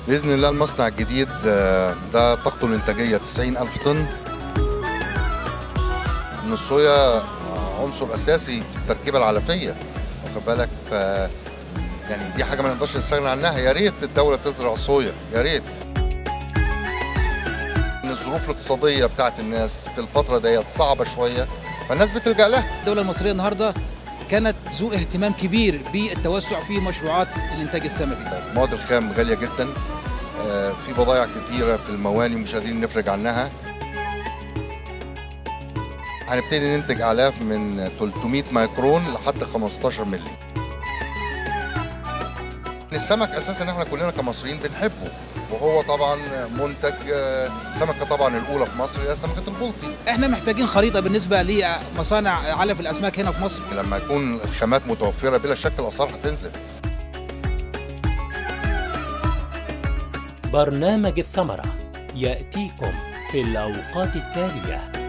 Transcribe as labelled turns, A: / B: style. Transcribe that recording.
A: باذن الله المصنع الجديد آه، ده طاقته الانتاجيه 90 الف طن ان الصويا آه، عنصر اساسي في التركيبه العلفيه واخد بالك ف يعني دي حاجه ما نقدرش نستغنى عنها يا ريت الدوله تزرع صويا يا ريت ان الظروف الاقتصاديه بتاعت الناس في الفتره ديت صعبه شويه فالناس بتلجا لها
B: الدولة المصرية النهاردة كانت ذو اهتمام كبير بالتوسع في مشروعات الإنتاج السمكي
A: المواد الخام غاليه جدا آه، في بضائع كتيره في المواني مش قادرين نفرج عنها هنبتدي ننتج اعلاف من 300 مايكرون لحد 15 مللي السمك اساسا احنا كلنا كمصريين بنحبه وهو طبعا منتج آه، سمكه طبعا الاولى في مصر هي سمكه البلطي
B: احنا محتاجين خريطة بالنسبة لمصانع علف الأسماك هنا في مصر
A: لما يكون الخامات متوفره بلا شك الاسعار هتنزل
C: برنامج الثمرة يأتيكم في الأوقات التالية